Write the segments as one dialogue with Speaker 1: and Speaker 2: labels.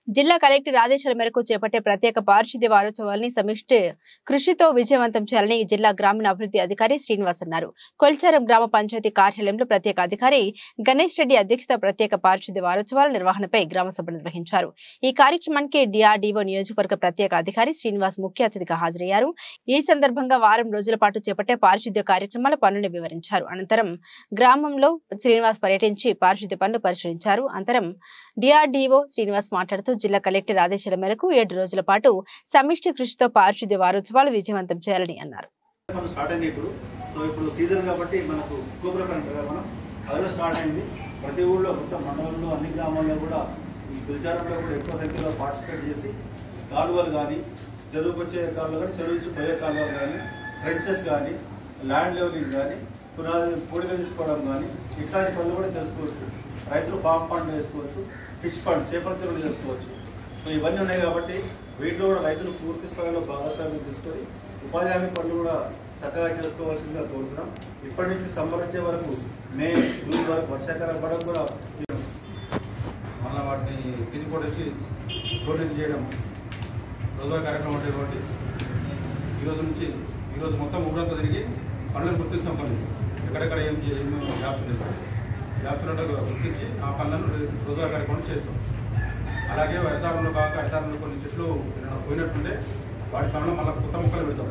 Speaker 1: జిల్లా కలెక్టర్ ఆదేశాల మేరకు చేపట్టే ప్రత్యేక పారిశుద్ధ్య వారోత్సవాల్ని సమిష్టి కృషితో విజయవంతం చేయాలని జిల్లా గ్రామీణ అభివృద్ధి అధికారి శ్రీనివాస్ అన్నారు కొల్చారం గ్రామ పంచాయతీ కార్యాలయంలో ప్రత్యేక అధికారి గణేష్ రెడ్డి అధ్యక్షత ప్రత్యేక పారిశుద్ధ్య వారోత్సవాల నిర్వహణపై గ్రామ సభ నిర్వహించారు ఈ కార్యక్రమానికి డిఆర్డీఓ నియోజకవర్గ ప్రత్యేక అధికారి శ్రీనివాస్ ముఖ్య అతిథిగా హాజరయ్యారు ఈ సందర్భంగా వారం రోజుల పాటు చేపట్టే పారిశుద్ధ్య కార్యక్రమాల పనులను వివరించారు అనంతరం గ్రామంలో శ్రీనివాస్ పర్యటించి పారిశుద్ధ్య పనులు పరిశీలించారు అనంతరం డిఆర్డీఓ శ్రీనివాస్ మాట్లాడుతూ జిల్లా కలెక్టర్ ఆదేశాల మేరకు ఏడు రోజుల పాటు సమిష్టి కృషితో పారిశుద్ధ్య వారోత్సవాలు విజయవంతం చేయాలని అన్నారు
Speaker 2: మనం స్టార్ట్ అయింది ఇప్పుడు సో ఇప్పుడు సీజన్ కాబట్టి మనకు గోపురం అంటారు కదా మనం అదిలో స్టార్ట్ అయింది ప్రతి ఊళ్ళో మొత్తం మండలంలో అన్ని గ్రామాల్లో కూడా ఈ పిలిచారంలో కూడా ఎక్కువ సంఖ్యలో పార్టిసిపేట్ చేసి కాలువలు కానీ చెరువుకు వచ్చే కాలువలు కానీ చెరువు నుంచి పోయే కాలువలు కానీ ట్రెంచెస్ కానీ ల్యాండ్ లెవలింగ్ కానీ పునాది పొడిగా తీసుకోవడం కానీ ఇట్లాంటి పనులు కూడా చేసుకోవచ్చు రైతులు ఫామ్ పండ్ చేసుకోవచ్చు ఫిష్ పండ్ చేపల చెరువులు చేసుకోవచ్చు సో ఇవన్నీ ఉన్నాయి కాబట్టి వీటిలో కూడా రైతులు పూర్తి స్థాయిలో భాగస్వామ్యం తీసుకొని ఉపాధి హామీ పనులు కూడా చక్కగా చేసుకోవాల్సిందిగా కోరుతున్నాం ఇప్పటి నుంచి సమ్మర్ వచ్చే వరకు మే జూన్ వరకు వర్షాకాలం పడడం కూడా
Speaker 3: మళ్ళీ వాటిని పిసి కొట్టేసి ప్రోటీన్ చేయడం రోజువారీ కార్యక్రమం ఉంటాయి కాబట్టి ఈరోజు నుంచి ఈరోజు మొత్తం ఊరంతా తిరిగి పనులను గుర్తిస్తాం పనులు ఎక్కడెక్కడ ఏం చే- ఏం జాబ్స్ ఉన్నాయి జాబ్స్ ఉన్నట్టు గుర్తించి ఆ పనులను రోజువారీ కార్యక్రమం చేస్తాం అలాగే వ్యవసాయంలో కాక వ్యవసాయంలో కొన్ని చెట్లు పోయినట్టుంటే వాటి స్థానంలో మళ్ళీ కొత్త మొక్కలు పెడతాం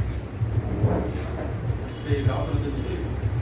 Speaker 3: ఈ గ్రామం నుంచి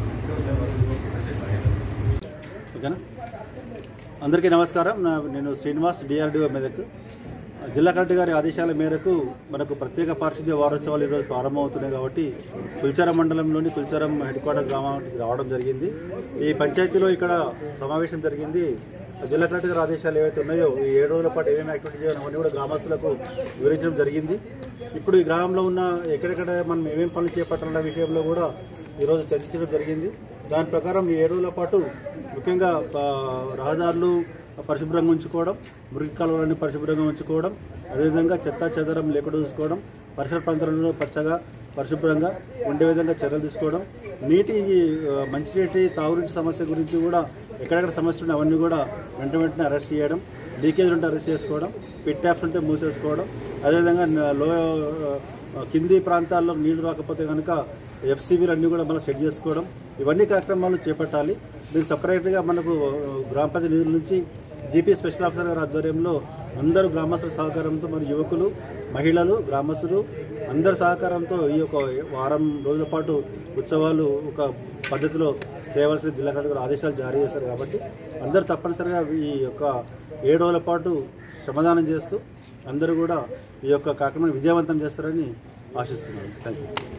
Speaker 2: ఓకేనా అందరికీ నమస్కారం నా నేను శ్రీనివాస్ డిఆర్డిఓ మెదక్ జిల్లా కలెక్టర్ గారి ఆదేశాల మేరకు మనకు ప్రత్యేక పారిశుద్ధ్య వారోత్సవాలు ఈరోజు ప్రారంభమవుతున్నాయి కాబట్టి కుల్చారం మండలంలోని కుల్చారం హెడ్ క్వార్టర్ గ్రామానికి రావడం జరిగింది ఈ పంచాయతీలో ఇక్కడ సమావేశం జరిగింది జిల్లా కలెక్టర్ గారి ఆదేశాలు ఏవైతే ఉన్నాయో ఈ ఏడు రోజుల పాటు ఏమేమి యాక్టివిటీ చేయాలి అవన్నీ కూడా గ్రామస్తులకు వివరించడం జరిగింది ఇప్పుడు ఈ గ్రామంలో ఉన్న ఎక్కడెక్కడ మనం ఏమేమి పనులు చేపట్టాలన్న విషయంలో కూడా ఈరోజు చర్చించడం జరిగింది దాని ప్రకారం ఈ ఏడు రోజుల పాటు ముఖ్యంగా ఆ, రహదారులు పరిశుభ్రంగా ఉంచుకోవడం మురికి కాలువలన్నీ పరిశుభ్రంగా ఉంచుకోవడం అదేవిధంగా చెత్త చెదరం లేకుండా చూసుకోవడం పరిసర ప్రాంతాలలో పచ్చగా పరిశుభ్రంగా ఉండే విధంగా చర్యలు తీసుకోవడం నీటి ఆ, మంచినీటి తాగునీటి సమస్య గురించి కూడా ఎక్కడెక్కడ సమస్యలు ఉన్నాయి అవన్నీ కూడా వెంట వెంటనే అరెస్ట్ చేయడం లీకేజ్ ఉంటే అరెస్ట్ చేసుకోవడం పిట్ ట్యాప్స్ ఉంటే మూసేసుకోవడం అదేవిధంగా న- లో ఆ, కింది ప్రాంతాల్లో నీళ్లు రాకపోతే కనుక ఎఫ్సీబీలు అన్నీ కూడా మనం సెట్ చేసుకోవడం ఇవన్నీ కార్యక్రమాలు చేపట్టాలి దీనికి సపరేట్గా మనకు ఆ, గ్రామ పంచాయతీ నిధుల నుంచి జీపీ స్పెషల్ ఆఫీసర్ గారి ఆధ్వర్యంలో అందరూ గ్రామస్తుల సహకారంతో మరి యువకులు మహిళలు గ్రామస్తులు అందరి సహకారంతో ఈ యొక్క వారం రోజుల పాటు ఉత్సవాలు ఒక పద్ధతిలో చేయవలసిన జిల్లా కలెక్టర్ గారు ఆదేశాలు జారీ చేశారు కాబట్టి అందరూ తప్పనిసరిగా ఈ యొక్క ఏడు రోజుల పాటు శ్రమదానం చేస్తూ అందరూ కూడా ఈ యొక్క కార్యక్రమాన్ని విజయవంతం చేస్తారని ఆశిస్తున్నాను థ్యాంక్ యూ